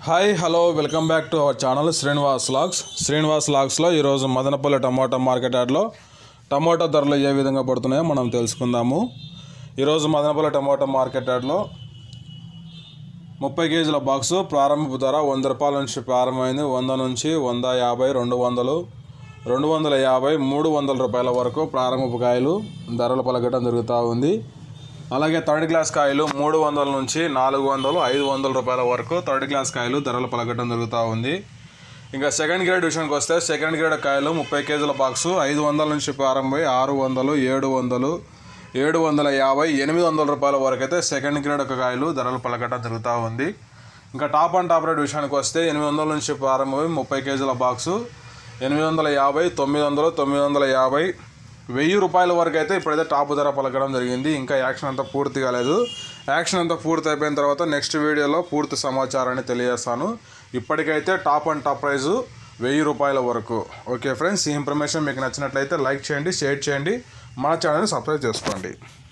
hi hello welcome back to our channel Srinivas logs Srinivas లాగ్స్లో ఈరోజు Madanapalli tomato market యార్డ్లో tomato ధరలు ఏ విధంగా పడుతున్నాయో మనం తెలుసుకుందాము ఈరోజు మదనపల్లి టమోటా మార్కెట్ యార్డ్లో ముప్పై కేజీల బాక్సు ప్రారంభపు ధర వంద రూపాయల నుంచి ప్రారంభమైంది వంద నుంచి వంద యాభై రెండు వందలు రెండు వందల యాభై మూడు వందల రూపాయల వరకు ప్రారంభపు కాయలు ధరలు పలకటం జరుగుతూ ఉంది అలాగే థర్డ్ క్లాస్ కాయలు మూడు వందల నుంచి నాలుగు వందలు ఐదు వందల రూపాయల వరకు థర్డ్ క్లాస్ కాయలు ధరలు పలకటం జరుగుతూ ఉంది ఇంకా సెకండ్ గ్రేడ్ విషయానికి వస్తే సెకండ్ గ్రేడ్ కాయలు ముప్పై కేజీల బాక్సు ఐదు వందల నుంచి ప్రారంభమై ఆరు వందలు ఏడు వందలు ఏడు వందల యాభై ఎనిమిది వందల రూపాయల వరకు అయితే సెకండ్ గ్రేడ్ ఒక కాయలు ధరలు పలకటం జరుగుతూ ఉంది ఇంకా టాప్ అండ్ టాప్ రేట్ విషయానికి వస్తే ఎనిమిది వందల నుంచి ప్రారంభమై ముప్పై కేజీల బాక్సు ఎనిమిది వందల యాభై తొమ్మిది వందలు తొమ్మిది వందల యాభై వెయ్యి రూపాయల వరకు అయితే ఇప్పుడైతే టాప్ ధర పలకడం జరిగింది ఇంకా యాక్షన్ అంతా పూర్తి కాలేదు యాక్షన్ అంతా పూర్తి అయిపోయిన తర్వాత నెక్స్ట్ వీడియోలో పూర్తి సమాచారాన్ని తెలియజేస్తాను ఇప్పటికైతే టాప్ అండ్ టాప్ ప్రైజు వెయ్యి రూపాయల వరకు ఓకే ఫ్రెండ్స్ ఈ ఇన్ఫర్మేషన్ మీకు నచ్చినట్లయితే లైక్ చేయండి షేర్ చేయండి మన ఛానల్ని సబ్స్క్రైబ్ చేసుకోండి